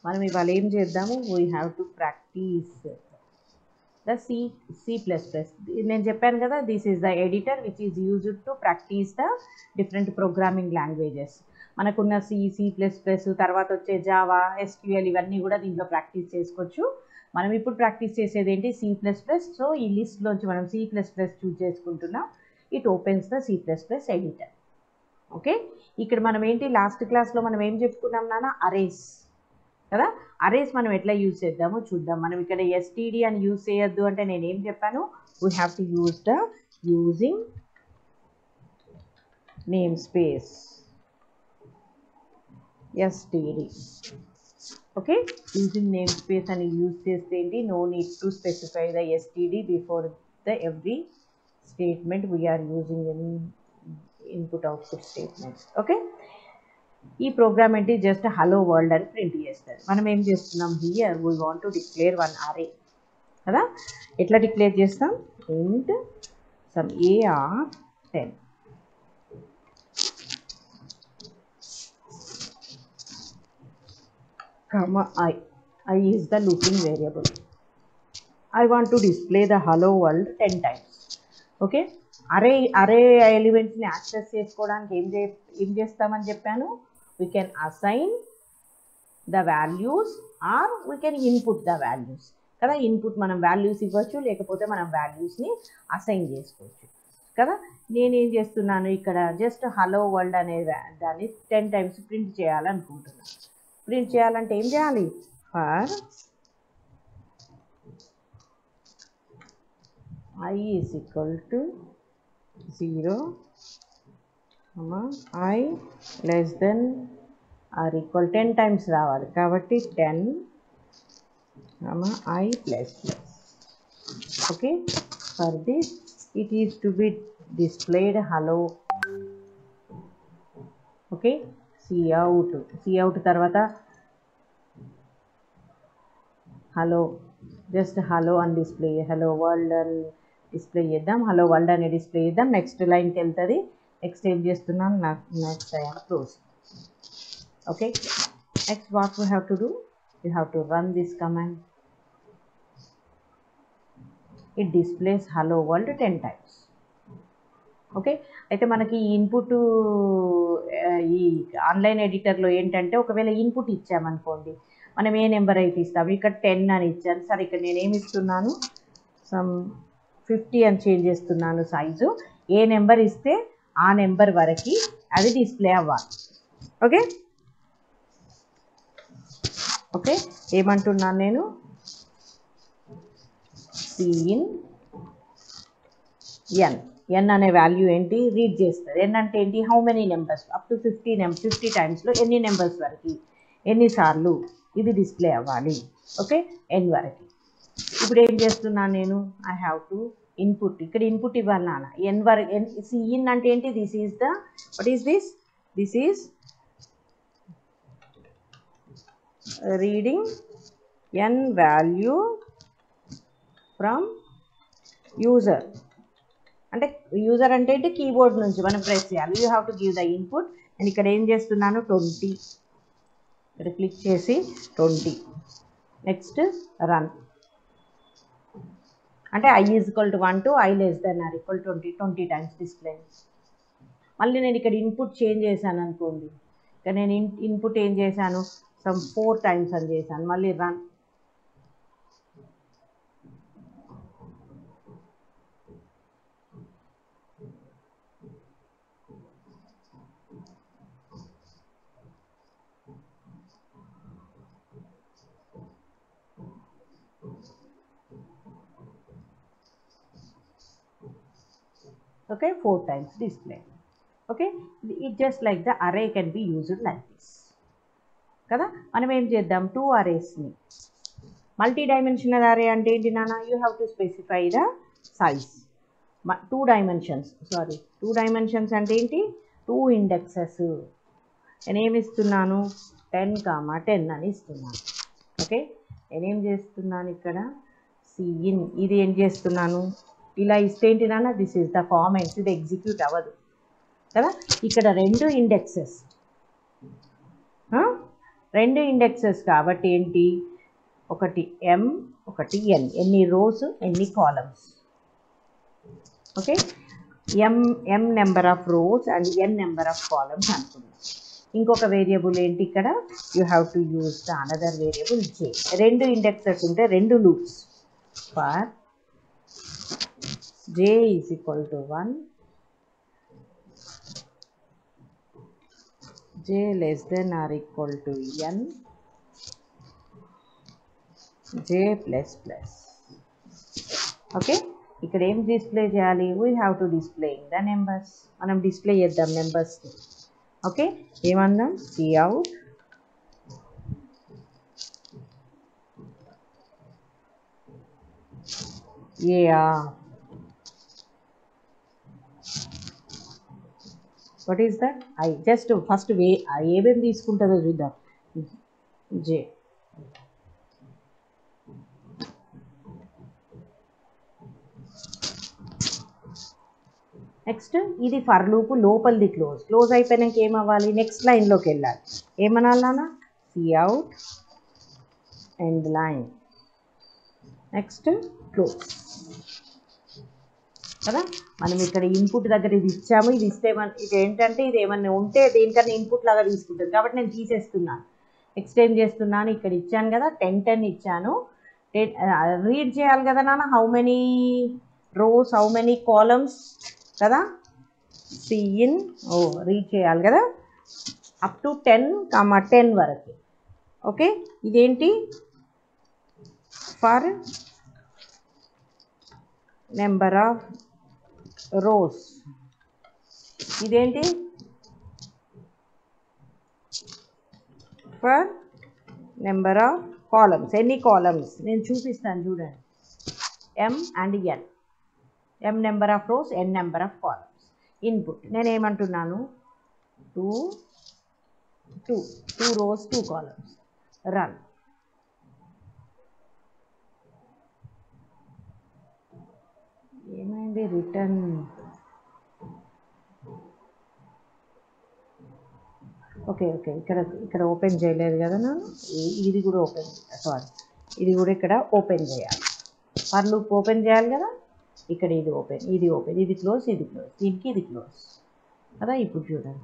మనం ఇవాళ ఏం చేద్దాము we have to practice the C C plus plus నేను చెప్పాను కదా this is the editor which is used to practice the different programming languages మనకున్న సి సి ప్లస్ ప్లస్ తర్వాత వచ్చే జావా ఎస్క్యూఎల్ ఇవన్నీ కూడా దీంట్లో ప్రాక్టీస్ చేసుకోవచ్చు మనం ఇప్పుడు ప్రాక్టీస్ చేసేది ఏంటి సి ప్లస్ ప్లస్ సో ఈ లిస్ట్లోంచి మనం సి ప్లస్ ప్లస్ చూస్ చేసుకుంటున్నాం it opens the C plus plus editor okay ఇక్కడ మనం ఏంటి లాస్ట్ క్లాస్లో మనం ఏం చెప్పుకున్నాం నాన్న అరేస్ కదా అరేస్ మనం ఎట్లా యూజ్ చేద్దామో చూద్దాం మనం ఇక్కడ ఎస్టీడీ అని యూజ్ చేయొద్దు అంటే నేను ఏం చెప్పాను we have to use the using name space STD okay using name space అని యూజ్ చేస్తే ఏంటి no need to specify the STD before the every statement we're using in input output statements okay ఈ program ఏంటి just hello world అని print చేస్తారు మనం ఏం చేస్తున్నాం here we want to declare one array కదా ఎట్లా డిక్లేర్ చేస్తాం int sum AR ten comma i i is the looping variable i want to display the hello world 10 times okay array array ఎలిమెంట్స్ని access చేసుకోవడానికి ఏం చే ఏం చేస్తామని చెప్పాను we can assign the values or we can input the values కదా input మనం values ఇవ్వచ్చు లేకపోతే మనం వాల్యూస్ని అసైన్ చేసుకోవచ్చు కదా నేనేం చేస్తున్నాను ఇక్కడ జస్ట్ హలో వరల్డ్ అనే దాన్ని టెన్ టైమ్స్ ప్రింట్ చేయాలనుకుంటున్నాను ప్రింట్ చేయాలంటే ఏం చేయాలి for i is equal to 0 comma i less than or equal 10 times రావాలి కాబట్టి 10 comma i plus plus okay for this it is to be displayed hello okay see out see out తర్వాత hello just hello అని display hello world అని display చేద్దాం hello world అని display చేద్దాం next లైన్కి వెళ్తుంది నెక్స్ట్ ఏం చేస్తున్నాం నాకు next I'm close okay next what we have to do you have to run this command it displays hello world ten times okay అయితే మనకి ఈ ఇన్పుట్ ఈ ఆన్లైన్ ఎడిటర్లో ఏంటంటే ఒకవేళ ఇన్పుట్ ఇచ్చామనుకోండి మనం ఏ నెంబర్ అయితే ఇస్తాము ఇక్కడ టెన్ అని ఇచ్చాను సరే ఇక్కడ నేను ఏమి ఇస్తున్నాను సమ్ ఫిఫ్టీ అని చేంజ్ చేస్తున్నాను సైజు ఏ నెంబర్ ఇస్తే ఆ నెంబర్ వరకు అది డిస్ప్లే అవ్వాలి ఓకే ఓకే ఏమంటున్నాను నేను సిఇన్ ఎన్ ఎన్ అనే వాల్యూ ఏంటి రీడ్ చేస్తారు ఎన్ అంటే ఏంటి how many numbers up to fifty నెం ఫిఫ్టీ టైమ్స్లో ఎన్ని నెంబర్స్ వరకు ఎన్నిసార్లు ఇది డిస్ప్లే అవ్వాలి ఓకే ఎన్ వరకు ఇప్పుడు ఏం చేస్తున్నాను నేను ఐ హ్యావ్ టు ఇన్పుట్ ఇక్కడ ఇన్పుట్ ఇవ్వాలి నాన్న ఎన్ వరకు ఎన్ సిఇన్ అంటే ఏంటి this is the what is this this is reading N value from user అంటే యూజర్ అంటే ఏంటి కీబోర్డ్ నుంచి మనం ప్రెస్ చేయాలి you have to give the input నేను ఇక్కడ ఏం చేస్తున్నాను ట్వంటీ ఇక్కడ క్లిక్ చేసి ట్వంటీ నెక్స్ట్ రన్ అంటే I is equal to one to I less than or equal twenty twenty times display మళ్ళీ నేను ఇక్కడ ఇన్పుట్ చేంజ్ చేశాను అనుకోండి ఇక్కడ నేను ఇన్ ఇన్పుట్ ఏం చేశాను సమ్ ఫోర్ టైమ్స్ అని చేశాను మళ్ళీ run okay four times display okay it just like the array can be used like this కదా మనం ఏం చేద్దాం టూ అరేస్ని మల్టీ డైమెన్షనల్ అరే అంటే ఏంటి నాన్న you have to specify the size two dimensions sorry two dimensions అంటే ఏంటి టూ ఇండెక్సెస్ నేనేమి ఇస్తున్నాను టెన్ కామా టెన్ అని ఇస్తున్నాను ఓకే నేనేం చేస్తున్నాను ఇక్కడ సిఇన్ ఇది ఏం చేస్తున్నాను ఇలా ఇస్తే ఏంటి నాన్న దిస్ ఈజ్ ద కామెంట్స్ ఇది ఎగ్జిక్యూట్ అవ్వదు కదా ఇక్కడ రెండు ఇండెక్సెస్ రెండు ఇండెక్సెస్ కాబట్టి ఏంటి ఒకటి ఎం ఒకటి ఎన్ ఎన్ని రోస్ ఎన్ని columns okay M M number of rows and N number of columns అనుకుందాం ఇంకొక వేరియబుల్ ఏంటి ఇక్కడ you have to use the another variable J రెండు ఇండెక్సెస్ ఉంటే రెండు loops for J is equal to one j less than or equal to n j plus plus okay ఇక్కడ ఏం display చేయాలి we have to display the numbers మనం display చేద్దాం నెంబర్స్ని okay ఏమందాం cout ah what is that I just first way ఏమేమి తీసుకుంటుందో చూద్దాం జే నెక్స్ట్ ఇది ఫర్ లూపు లోపలిది క్లోజ్ క్లోజ్ అయిపోయినాక ఏమవ్వాలి నెక్స్ట్ లైన్లోకి వెళ్ళాలి ఏమనాలనా cout end line next close కదా మనం ఇక్కడ ఇన్పుట్ దగ్గర ఇది ఇచ్చాము ఇది ఇస్తే మన ఇది ఏంటంటే ఇది ఏమన్నా ఉంటే దేనికన్నా ఇన్పుట్ లాగా తీసుకుంటుంది కాబట్టి నేను తీసేస్తున్నాను నెక్స్ట్ ఏం చేస్తున్నాను ఇక్కడ ఇచ్చాను కదా టెన్ టెన్ ఇచ్చాను రీడ్ చేయాలి కదా నాన్న how many rows how many columns కదా సిఇన్ ఓ రీడ్ చేయాలి కదా up to ten comma ten వరకు ఓకే ఇదేంటి ఫర్ నెంబర్ ఆఫ్ రోస్ ఇదేంటి ఫర్ నెంబర్ ఆఫ్ కాలమ్స్ ఎన్ని కాలమ్స్ నేను చూపిస్తాను చూడండి M and N M number of rows N number of columns input నేను ఏమంటున్నాను two two two rows two columns run ఏమైంది రిటర్న్ ఓకే ఓకే ఇక్కడ ఇక్కడ ఓపెన్ చేయలేదు కదా నేను ఈ- ఇది కూడా ఓపెన్ సారీ ఇది కూడా ఇక్కడ ఓపెన్ చేయాలి ఫర్ లూప్ ఓపెన్ చేయాలి కదా ఇక్కడ ఇది ఓపెన్ ఇది ఓపెన్ ఇది క్లోజ్ ఇది క్లోజ్ దీనికి ఇది క్లోజ్ కదా ఇప్పుడు చూడండి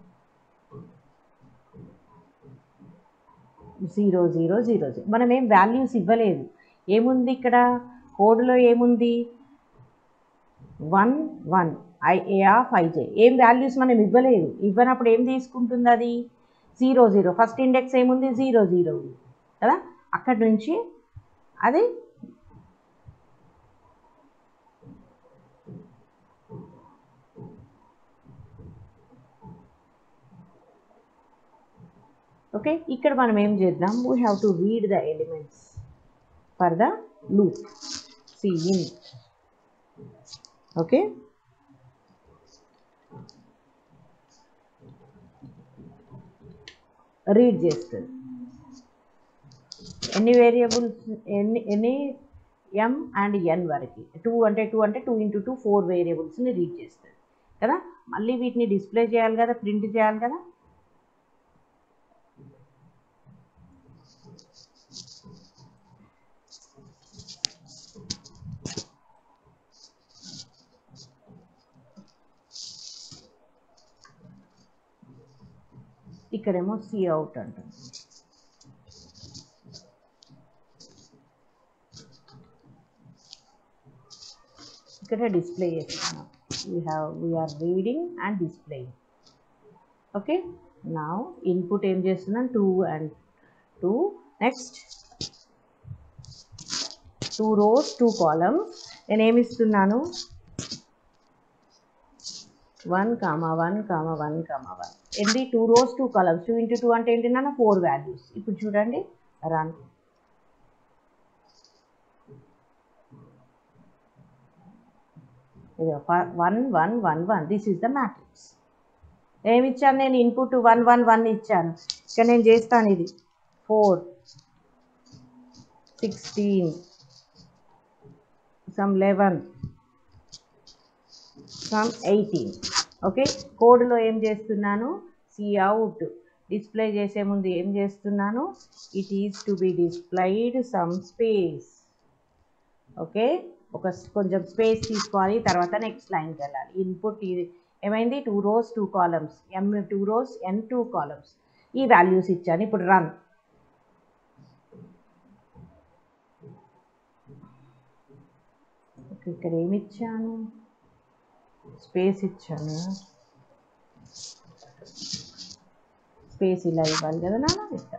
జీరో జీరో జీరో జీరో మనం ఏం వాల్యూస్ ఇవ్వలేదు ఏముంది ఇక్కడ కోడ్లో ఏముంది one one I A of IJ ఏం వాల్యూస్ మనం ఇవ్వలేదు ఇవ్వనప్పుడు ఏం తీసుకుంటుంది అది జీరో జీరో ఫస్ట్ ఇండెక్స్ ఏముంది జీరో జీరో ఉంది కదా అక్కడి నుంచి అది ఓకే ఇక్కడ మనం ఏం చేద్దాం we have to read the elements for the loop cin okay ఓకే రీడ్ చేస్తుంది ఎన్ని వేరియబుల్స్ ఎన్ని ఎన్ని ఎం అండ్ ఎన్ వరకు టూ అంటే టూ అంటే టూ ఇంటూ టూ ఫోర్ వేరియబుల్స్ని రీడ్ చేస్తుంది కదా మళ్ళీ వీటిని డిస్ప్లే చేయాలి కదా ప్రింట్ చేయాలి కదా ఇక్కడేమో సి అవుట్ అంటుంది ఇక్కడ డిస్ప్లే చేస్తున్నాం we have we're reading and displaying okay నా ఇన్పుట్ ఏం చేస్తున్నాను two and two next two rows two columns నేను ఏమి ఇస్తున్నాను one comma one comma one comma one ఏంటి two rows two columns two into two అంటే ఏంటి నాన్న ఫోర్ వాల్యూస్ ఇప్పుడు చూడండి రన్ ఇది one one one one this is the matrix ఏమి ఇచ్చాను నేను ఇన్పుట్ వన్ వన్ వన్ ఇచ్చాను ఇక్కడ నేను చేస్తాను ఇది four sixteen sum eleven sum eighteen okay కోడ్లో ఏం చేస్తున్నాను సి అవుట్ డిస్ప్లే చేసే ముందు ఏం చేస్తున్నాను it is to be displayed some space okay ఒక స్- కొంచెం స్పేస్ తీసుకోవాలి తర్వాత నెక్స్ట్ లైన్కి వెళ్ళాలి ఇన్పుట్ ఇది ఏమైంది two rows two columns M two rows N two columns ఈ వాల్యూస్ ఇచ్చాను ఇప్పుడు రన్ ఓకే ఇక్కడ ఏమి ఇచ్చాను స్పేస్ ఇచ్చాను స్పేస్ ఇలా ఇవ్వాలి కదా నాన్న ఇస్తా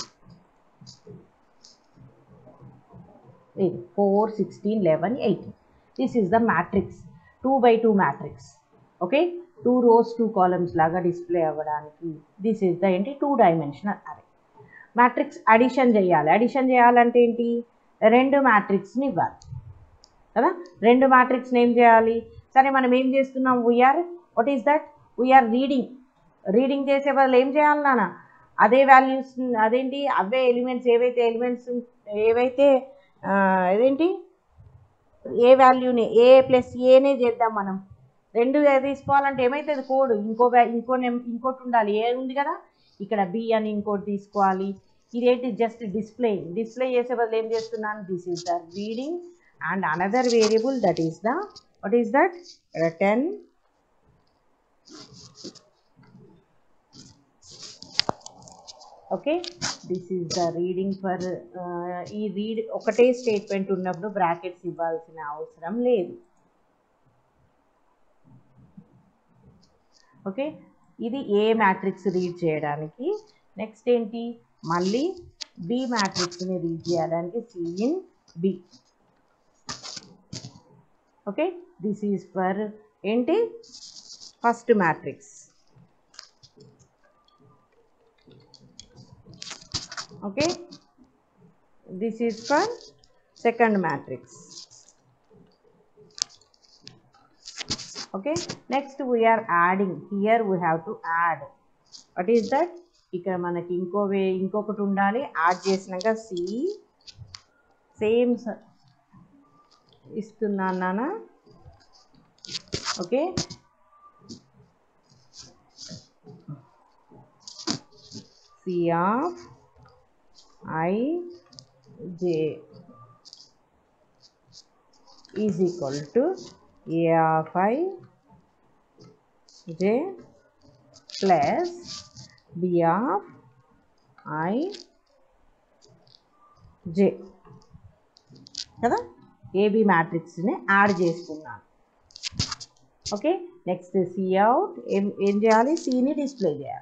ఇది four sixteen eleven eighteen this is the matrix two by two matrix okay two rows two columns లాగా డిస్ప్లే అవ్వడానికి దిస్ ఈస్ ద ఏంటి two dimensional array matrix addition చేయాలి అడిషన్ చేయాలంటే ఏంటి రెండు మ్యాట్రిక్స్ని ఇవ్వాలి కదా రెండు మ్యాట్రిక్స్ని ఏం చేయాలి సరే మనం ఏం చేస్తున్నాం we're what is that we're reading reading చేసే బదులు ఏం చేయాలి నాన్న అదే వాల్యూస్ అదేంటి అవే ఎలిమెంట్స్ ఏవైతే ఎలిమెంట్స్ ఏవైతే ఆ, అదేంటి ఏ వాల్యూని ఏ ప్లస్ ఏనే చేద్దాం మనం రెండు తీసుకోవాలంటే ఏమవుతుంది కోడ్ ఇంకో va- ఇంకో నెం- ఇంకోటి ఉండాలి ఏ ఉంది కదా ఇక్కడ బి అని ఇంకోటి తీసుకోవాలి ఇదేంటి జస్ట్ డిస్ప్లే డిస్ప్లే చేసే బదులు ఏం చేస్తున్నాను this is the reading and another variable that is the what is that ten okay this is the reading for ఈ రీడ్ ఒకటే స్టేట్మెంట్ ఉన్నప్పుడు బ్రాకెట్స్ ఇవ్వాల్సిన అవసరం లేదు ఓకే ఇది ఏ మ్యాట్రిక్స్ రీడ్ చేయడానికి నెక్స్ట్ ఏంటి మళ్ళీ బి మ్యాట్రిక్స్ని రీడ్ చేయడానికి C in B okay this is for ఏంటి first matrix okay this is for second matrix okay next we are adding here we have to add what is that ఇక్కడ మనకి ఇంకో వే ఇంకొకటి ఉండాలి యాడ్ చేసినాక C same ఇస్తున్నాను నాన్న okay C of i j is equal to a of i j plus b of i j కదా AB మ్యాట్రిక్స్ని యాడ్ చేసుకున్నాను ఓకే నెక్స్ట్ సి అవుట్ ఏం ఏం చేయాలి సిని డిస్ప్లే చేయాలి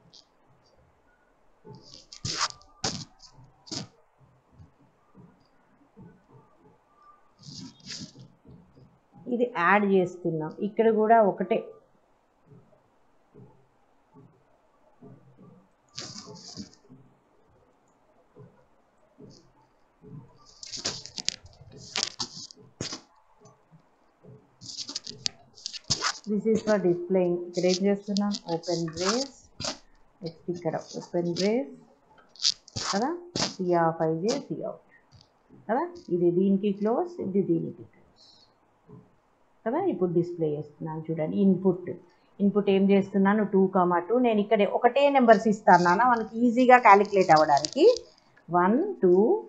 ఇది యాడ్ చేస్తున్నాం ఇక్కడ కూడా ఒకటే దిస్ ఈస్ ఫర్ డిస్ప్లేయింగ్ ఇక్కడ ఏం చేస్తున్నాం ఓపెన్ బ్రేస్ నెక్స్ట్ ఇక్కడ ఓపెన్ బ్రేస్ కదా C of IJ C out కదా ఇది దీనికి క్లోజ్ ఇది దీనికి క్లోజ్ కదా ఇప్పుడు డిస్ప్లే చేస్తున్నాను చూడండి ఇన్పుట్ ఇన్పుట్ ఏం చేస్తున్నాను టూ కామా టూ నేను ఇక్కడ ఒకటే నెంబర్స్ ఇస్తాను నాన్న మనకి ఈజీగా క్యాలిక్యులేట్ అవ్వడానికి one two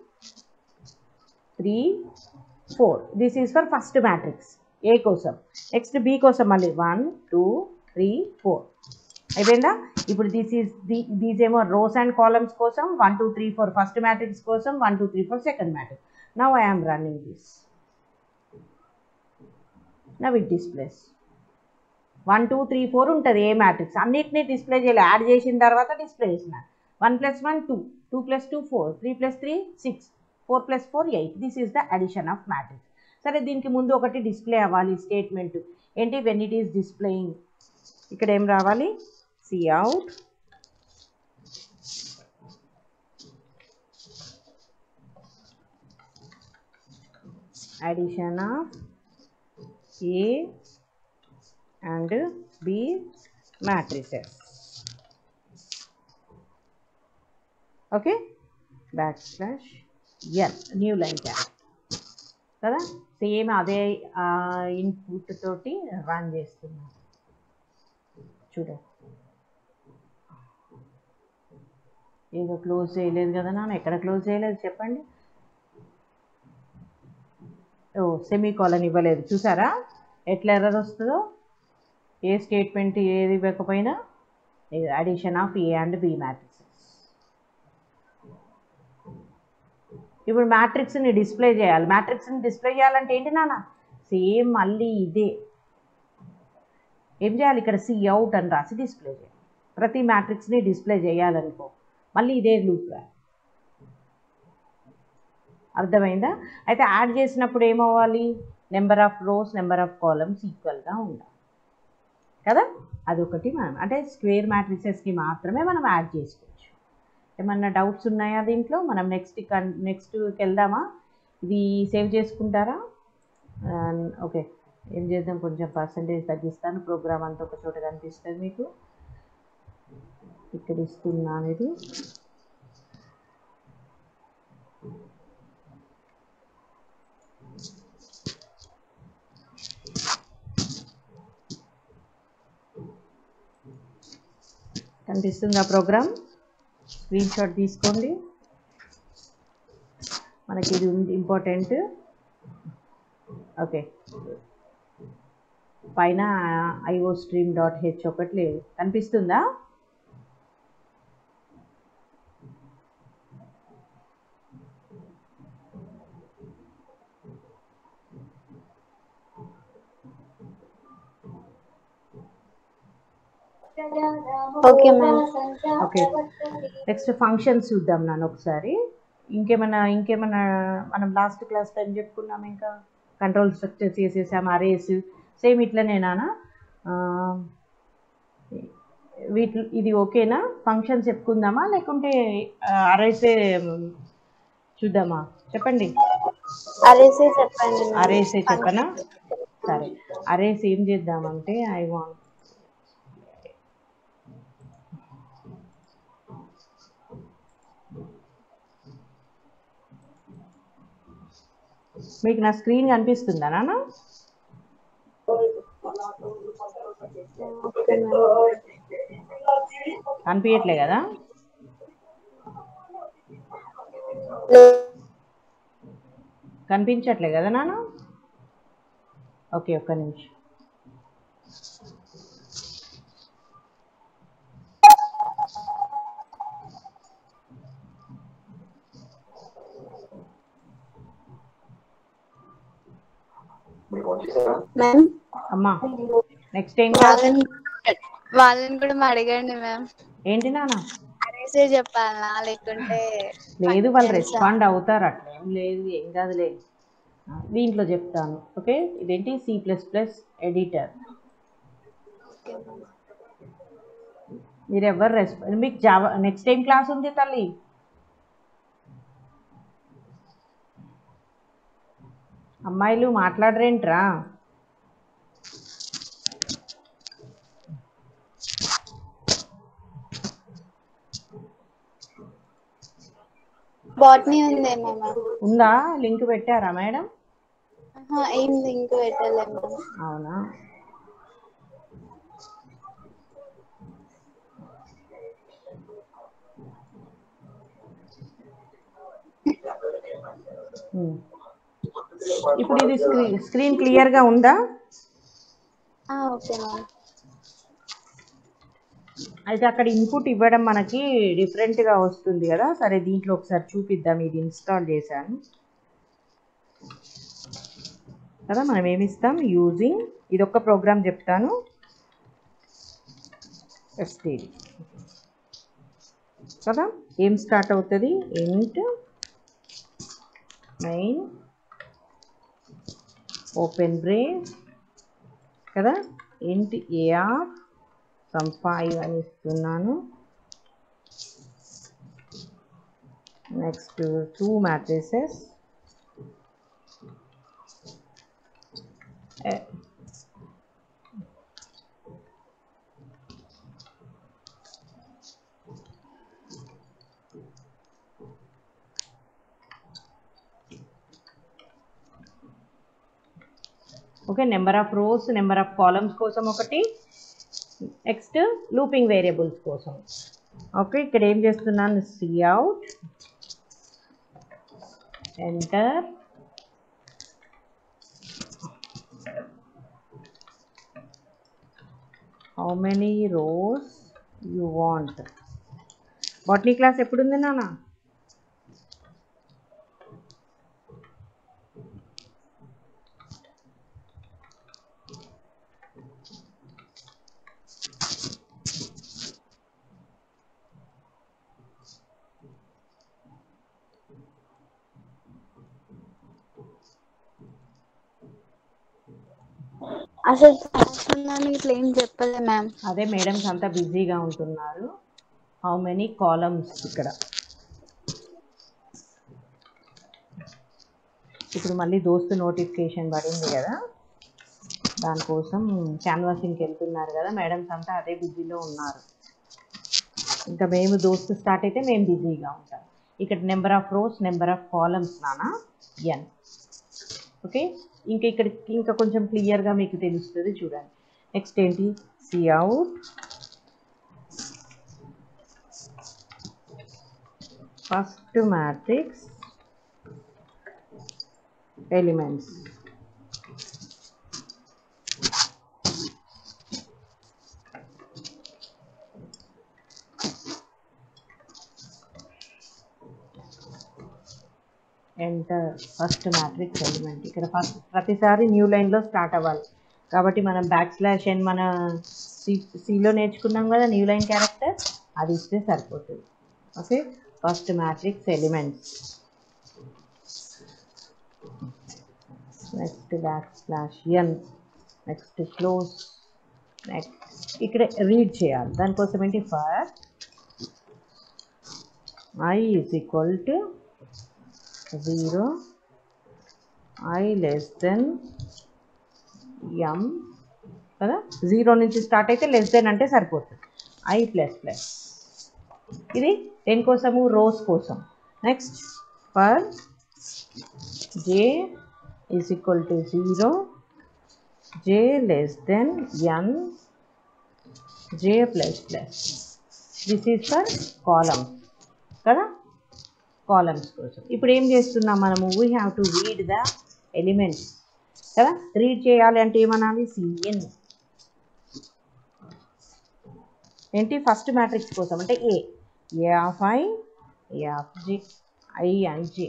three four this is for first matrix A కోసం నెక్స్ట్ బి కోసం మళ్ళీ వన్ టూ త్రీ ఫోర్ అయిపోయిందా ఇప్పుడు దిస్ ఈజ్ ది దీస్ ఏమో రోస్ అండ్ కాలమ్స్ కోసం one two three four first matrix కోసం one two three four second matrix now I am running this now it displays one two three four ఉంటుంది A matrix అన్నిటినీ display చేయాలి add చేసిన తర్వాత display చేసిన one plus one two two plus two four three plus three six four plus four eight this is the addition of matrix సరే దీనికి ముందు ఒకటి డిస్ప్లే అవ్వాలి స్టేట్మెంట్ ఏంటి వెన్ ఇట్ ఈస్ డిస్ప్లేయింగ్ ఇక్కడ ఏం రావాలి C out addition of A and B matrices. Okay, backslash N, new line character. కదా సేమ్ అదే ఇన్పుట్ తోటి రన్ చేస్తున్నాం చూడండి ఏదో క్లోజ్ చేయలేదు కదా నాన్న ఎక్కడ క్లోజ్ చేయలేదు చెప్పండి ఓ సెమీ కాలన్ ఇవ్వలేదు చూసారా ఎట్లా ఎర్రర్ వస్తుందో ఏ స్టేట్మెంట్ ఏది ఇవ్వకపోయినా addition of A and B matrices ఇప్పుడు మ్యాట్రిక్స్ని డిస్ప్లే చేయాలి మ్యాట్రిక్స్ని డిస్ప్లే చేయాలంటే ఏంటి నాన్న సేమ్ మళ్ళీ ఇదే ఏం చేయాలి ఇక్కడ సి అవుట్ అని రాసి డిస్ప్లే చేయాలి ప్రతి మ్యాట్రిక్స్ని డిస్ప్లే చేయాలనుకో మళ్ళీ ఇదే లూప్ రాయాలి అర్థమైందా అయితే యాడ్ చేసినప్పుడు ఏమవ్వాలి number of rows number of columns ఈక్వల్గా ఉండాలి కదా అదొకటి మనం అంటే స్క్వేర్ మ్యాట్రిసెస్కి మాత్రమే మనం యాడ్ చేసుకోవచ్చు ఏమన్నా డౌట్స్ ఉన్నాయా దీంట్లో మనం నెక్స్ట్ నెక్స్ట్కి వెళ్దామా ఇది సేవ్ చేసుకుంటారా ఓకే ఏం చేద్దాం కొంచెం పర్సంటేజ్ తగ్గిస్తాను ప్రోగ్రామ్ అంతా ఒక చోట కనిపిస్తుంది మీకు ఇక్కడ ఇస్తున్నాను ఇది కనిపిస్తుందా ప్రోగ్రామ్ స్క్రీన్ షాట్ తీసుకోండి మనకి ఇది ఉంది ఇంపార్టెంట్ ఓకే పైన ఐఓ స్ట్రీమ్ డాట్ హెచ్ ఒకటి లేదు కనిపిస్తుందా okay ma'am okay next functions చూద్దాం నాన్న ఒకసారి ఇంకేమైనా ఇంకేమైనా మనం లాస్ట్ క్లాస్ టైం చెప్పుకున్నాం ఇంకా కంట్రోల్ స్ట్రక్చర్స్ చేసేసాం అరేస్ సేమ్ ఇట్లనే నాన్న ఆ, వీటి ఇది ఓకేనా ఫంక్షన్స్ చెప్పుకుందామా లేకుంటే అరేసే చూద్దామా చెప్పండి అరేసే చెప్పండి ma'am. అరేసే చెప్పనా సరే అరేస్ ఏం చేద్దామంటే ఐ వాంట్ మీకు నా స్క్రీన్ కనిపిస్తుందా నాన్న ఓకే మ్యామ్ కనిపించట్లే కదా కనిపించట్లే కదా నాన్న ఓకే ఒక్క నిమిషం మ్యామ్ అమ్మా నెక్స్ట్ ఏం క్లాస్ వాళ్ళని వాళ్ళని కూడా అడగండి మ్యామ్ ఏంటి నాన్న అరేసే చెప్పాలా లేకుంటే లేదు వాళ్ళు రెస్పాండ్ అవుతారు అట్లా ఏం లేదు ఏం కాదులే ఆ, దీంట్లో చెప్తాను ఓకే ఇదేంటి సి ప్లస్ ప్లస్ ఎడిటర్ మీరు ఎవరు రెస్పాండ్ మీకు జావా నెక్స్ట్ ఏం క్లాస్ ఉంది తల్లి అమ్మాయిలు మాట్లాడరేంట్రా బాట్నీ ఉందేమో మ్యామ్ ఉందా లింక్ పెట్టారా మేడం ఆహా, ఏం లింక్ పెట్టలే మ్యామ్ అవునా ఉమ్. ఇప్పుడు ఇది స్క్రీన్ స్క్రీన్ క్లియర్గా ఉందా ఆ, ఓకే మ్యామ్ అయితే అక్కడ ఇన్పుట్ ఇవ్వడం మనకి డిఫరెంట్గా వస్తుంది కదా సరే దీంట్లో ఒకసారి చూపిద్దాం ఇది ఇన్స్టాల్ చేశాను కదా మనం ఏమి ఇస్తాం యూజింగ్ ఇది ఒక ప్రోగ్రామ్ చెప్తాను ఎస్టీడీ కదా ఏం స్టార్ట్ అవుతుంది ఇంట్ మెయిన్ ఓపెన్ బ్రేస్ కదా ఇంట్ ఏఆర్ సమ్ ఫైవ్ అని ఇస్తున్నాను next two matrices okay number of rows number of columns కోసం ఒకటి నెక్స్ట్ లూపింగ్ వేరియబుల్స్ కోసం ఓకే ఇక్కడ ఏం చేస్తున్నాను C out enter how many rows you want botany class ఎప్పుడుంది నాన్న అసలు క్లాస్ ఉందని ఇట్లా ఏం చెప్పలే మ్యామ్ అదే మేడమ్స్ అంతా బిజీగా ఉంటున్నారు హౌ మెనీ కాలమ్స్ ఇక్కడ ఇప్పుడు మళ్ళీ దోస్తు నోటిఫికేషన్ పడింది కదా దానికోసం క్యాన్వాసింగ్కి వెళ్తున్నారు కదా మేడమ్స్ అంతా అదే బిజీలో ఉన్నారు ఇంకా మేము దోస్తు స్టార్ట్ అయితే మేము బిజీగా ఉంటాం ఇక్కడ number of rows number of columns నానా ఎన్ ఓకే ఇంకా ఇక్కడ ఇంకా కొంచెం క్లియర్గా మీకు తెలుస్తుంది చూడండి నెక్స్ట్ ఏంటి C out first matrix elements enter first matrix element ఇక్కడ ఫస్ట్ ప్రతిసారి న్యూ లైన్లో స్టార్ట్ అవ్వాలి కాబట్టి మనం బ్యాక్ స్లాష్ అండ్ మన సి సిలో నేర్చుకున్నాం కదా న్యూ లైన్ క్యారెక్టర్ అది ఇస్తే సరిపోతుంది okay first matrix elements next back slash N next close next ఇక్కడ రీడ్ చేయాలి దానికోసం ఏంటి for I is equal to zero I less than M కదా జీరో నుంచి స్టార్ట్ అయితే లెస్ దెన్ అంటే సరిపోతుంది ఐ ప్లస్ ప్లస్ ఇది దేనికోసము రోస్ కోసం next for J is equal to zero J less than N J plus plus this is for columns కదా columns కోసం ఇప్పుడు ఏం చేస్తున్నాం మనము we have to read the elements కదా రీడ్ చేయాలి అంటే ఏమనాలి సిఎన్ ఏంటి ఫస్ట్ మ్యాట్రిక్స్ కోసం అంటే A A of I A of G I and J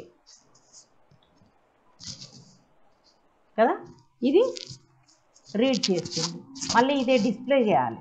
కదా ఇది రీడ్ చేస్తుంది మళ్ళీ ఇదే డిస్ప్లే చేయాలి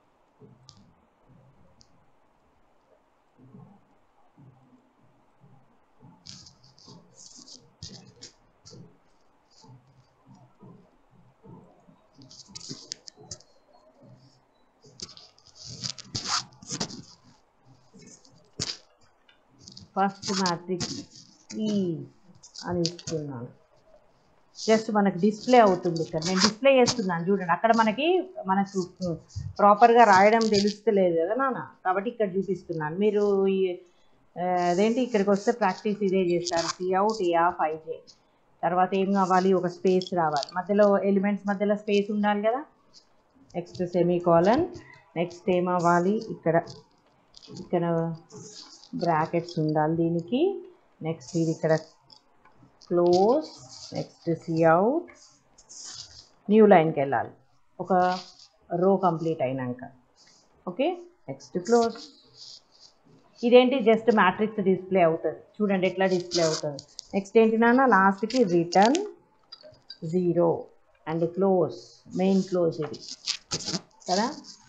ఫస్ట్ మ్యాట్రిక్స్ ఈ అని ఇస్తున్నాను జస్ట్ మనకు డిస్ప్లే అవుతుంది ఇక్కడ నేను డిస్ప్లే చేస్తున్నాను చూడండి అక్కడ మనకి మనకు ప్రాపర్గా రాయడం తెలుస్తలేదు కదా నాన్న కాబట్టి ఇక్కడ చూపిస్తున్నాను మీరు ఈ ఆ, అదేంటి ఇక్కడికి వస్తే ప్రాక్టీస్ ఇదే చేస్తారు C out A of IJ తర్వాత ఏం కావాలి ఒక స్పేస్ రావాలి మధ్యలో ఎలిమెంట్స్ మధ్యలో స్పేస్ ఉండాలి కదా నెక్స్ట్ సెమీ కాలన్ నెక్స్ట్ ఏం అవ్వాలి ఇక్కడ ఇక్కడ బ్రాకెట్స్ ఉండాలి దీనికి నెక్స్ట్ ఇది ఇక్కడ close next C out new లైన్కి వెళ్ళాలి ఒక రో కంప్లీట్ అయినాక ఓకే నెక్స్ట్ క్లోజ్ ఇదేంటి జస్ట్ మ్యాట్రిక్స్ డిస్ప్లే అవుతుంది చూడండి ఎట్లా డిస్ప్లే అవుతుంది నెక్స్ట్ ఏంటి నాన్న లాస్ట్కి return zero and close main close ఇది కదా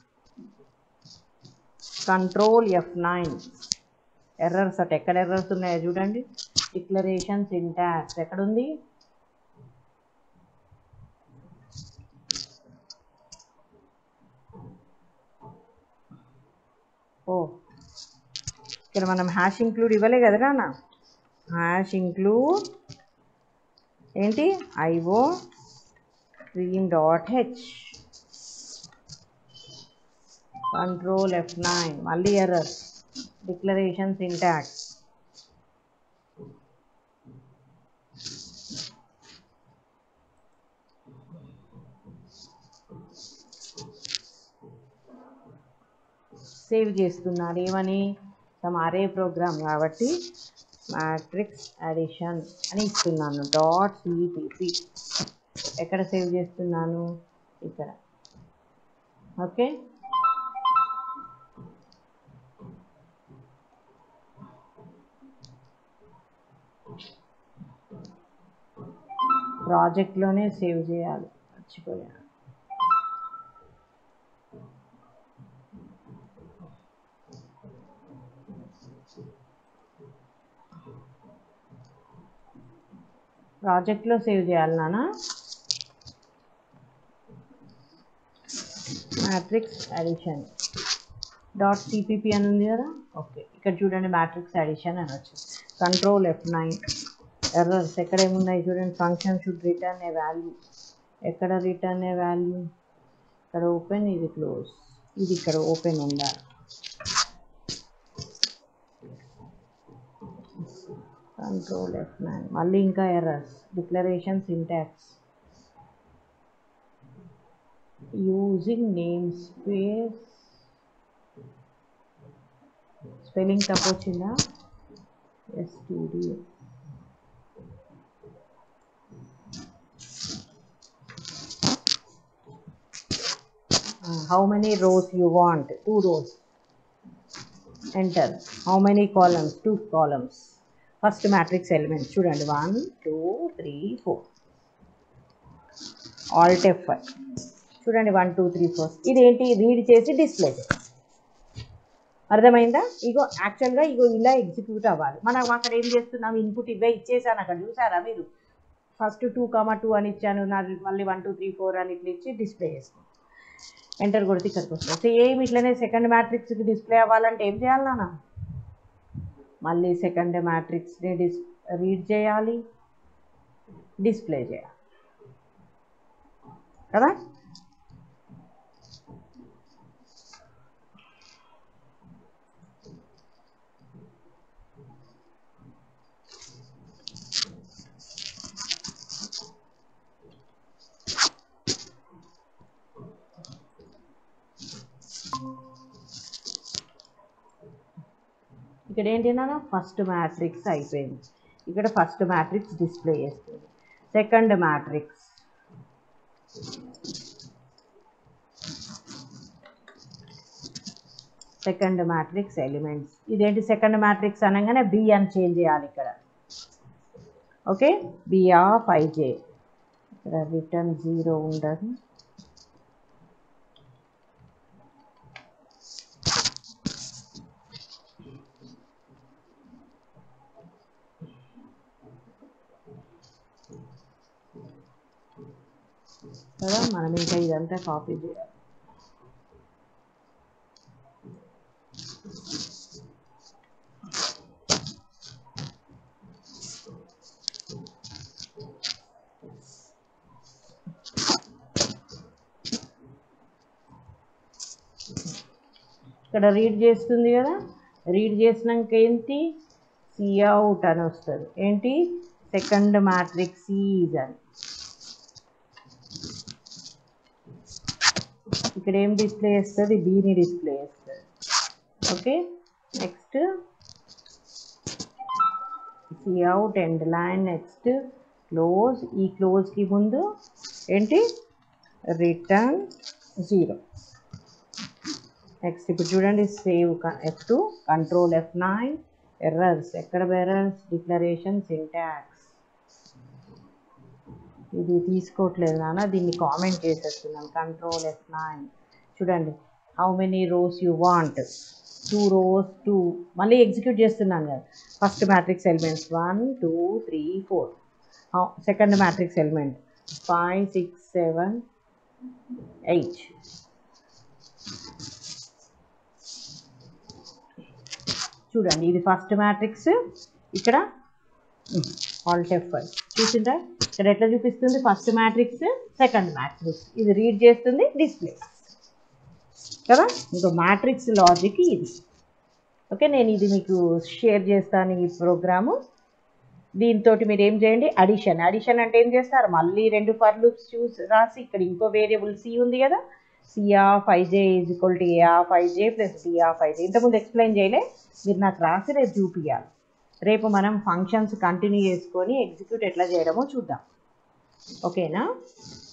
control F nine errors at ఎక్కడ ఎర్రర్స్ ఉన్నాయో చూడండి డిక్లరేషన్ సింటాక్స్ ఎక్కడుంది ఓ ఇక్కడ మనం హ్యాష్ ఇంక్లూడ్ ఇవ్వలే కదా నాన్న హ్యాష్ ఇంక్లూడ్ ఏంటి IO stream dot H control F nine మళ్ళీ ఎర్రర్ డిక్లరేషన్ సింటాక్స్ సేవ్ చేస్తున్నాను ఏమని సమ్ అరే ప్రోగ్రామ్ కాబట్టి మ్యాట్రిక్స్ అడిషన్ అని ఇస్తున్నాను డాట్ సిపిపి ఎక్కడ సేవ్ చేస్తున్నాను ఇక్కడ ఓకే ప్రాజెక్ట్లోనే సేవ్ చేయాలి మర్చిపోయాను ప్రాజెక్ట్లో సేవ్ చేయాలి నాన్న మ్యాట్రిక్స్ అడిషన్ డాట్ సిపిపి అని ఉంది కదా ఓకే ఇక్కడ చూడండి మ్యాట్రిక్స్ అడిషన్ అని వచ్చింది కంట్రోల్ ఎఫ్ నైన్ ఎర్రర్స్ ఎక్కడ ఏమున్నాయి చూడండి function should return a value ఎక్కడ రిటర్న్ ఏ వాల్యూ ఇక్కడ ఓపెన్ ఇది క్లోజ్ ఇది ఇక్కడ ఓపెన్ ఉండాలి కంట్రోల్ ఎఫ్ నైన్ మళ్ళీ ఇంకా errors declaration syntax using name space spelling తప్పు వచ్చిందా STD how many rows you want two rows enter how many columns two columns first matrix element చూడండి one two three four alt F చూడండి one two three four ఇదేంటి read చేసి display అర్థమైందా ఇగో యాక్చువల్గా ఇగో ఇలా ఎగ్జిక్యూట్ అవ్వాలి మనం అక్కడ ఏం చేస్తున్నాం ఇన్పుట్ ఇవే ఇచ్చేసాను అక్కడ చూసారా మీరు ఫస్ట్ టూ కామా టూ అని ఇచ్చాను నా మళ్ళీ వన్ టూ త్రీ ఫోర్ అని ఇట్లా ఇచ్చి డిస్ప్లే చేస్తాను ఎంటర్ కొడితే ఇక్కడికి వస్తుంది సేమ్ ఇట్లనే సెకండ్ మ్యాట్రిక్స్కి డిస్ప్లే అవ్వాలంటే ఏం చేయాలి నాన్న మళ్ళీ సెకండ్ మ్యాట్రిక్స్ని డిస్ రీడ్ చేయాలి డిస్ప్లే చేయాలి కదా ఇక్కడ ఏంటి నాన్న ఫస్ట్ మ్యాట్రిక్స్ అయిపోయింది ఇక్కడ ఫస్ట్ మ్యాట్రిక్స్ డిస్ప్లే చేస్తుంది second matrix second matrix elements ఇదేంటి సెకండ్ మ్యాట్రిక్స్ అనగానే బి అని చేంజ్ చేయాలి ఇక్కడ ఓకే బి ఆఫ్ ఐజే ఇక్కడ రిటర్న్ జీరో ఉండదు కదా మనం ఇంకా ఇదంతా కాపీ చేయాలి ఇక్కడ రీడ్ చేస్తుంది కదా రీడ్ చేసినాక ఏంటి సిఅవుట్ అని వస్తుంది ఏంటి సెకండ్ మ్యాట్రిక్స్ ఈజ్ అని ఇక్కడ ఏం డిస్ప్లే చేస్తుంది బీని డిస్ప్లే చేస్తుంది okay next out end line next close ఈ క్లోజ్కి ముందు ఏంటి రిటర్న్ జీరో నెక్స్ట్ ఇప్పుడు చూడండి save F two control F nine errors ఎక్కడ ఎర్రర్స్ డిక్లరేషన్ సింటాక్స్ ఇది తీసుకోవట్లేదు నాన్న దీన్ని కామెంట్ చేసేస్తున్నాను కంట్రోల్ ఎఫ్ నైన్ చూడండి how many rows you want two rows two మళ్ళీ ఎగ్జిక్యూట్ చేస్తున్నాను కదా first matrix elements one two three four second matrix element five six seven eight చూడండి ఇది ఫస్ట్ మ్యాట్రిక్స్ ఇక్కడ ఆల్ట్ ఎఫ్ ఫైవ్ చూసిందా ఇక్కడ ఎట్లా చూపిస్తుంది ఫస్ట్ మ్యాట్రిక్స్ సెకండ్ మ్యాట్రిక్స్ ఇది రీడ్ చేస్తుంది డిస్ప్లే కదా ఇంకో మ్యాట్రిక్స్ లాజిక్ ఇది ఓకే నేను ఇది మీకు షేర్ చేస్తాను ఈ ప్రోగ్రాము దీంతో మీరు ఏం చేయండి అడిషన్ అడిషన్ అంటే ఏం చేస్తారు మళ్ళీ రెండు ఫర్ లూప్స్ చూసి రాసి ఇక్కడ ఇంకో వేరియబుల్ సి ఉంది కదా C of IJ is equal to A of IJ plus D of IJ ఇంతకుముందు ఎక్స్ప్లెయిన్ చేయలే మీరు నాకు రాసి రేపు చూపించాలి రేపు మనం ఫంక్షన్స్ కంటిన్యూ చేసుకొని ఎగ్జిక్యూట్ ఎట్లా చేయడమో చూద్దాం ఓకేనా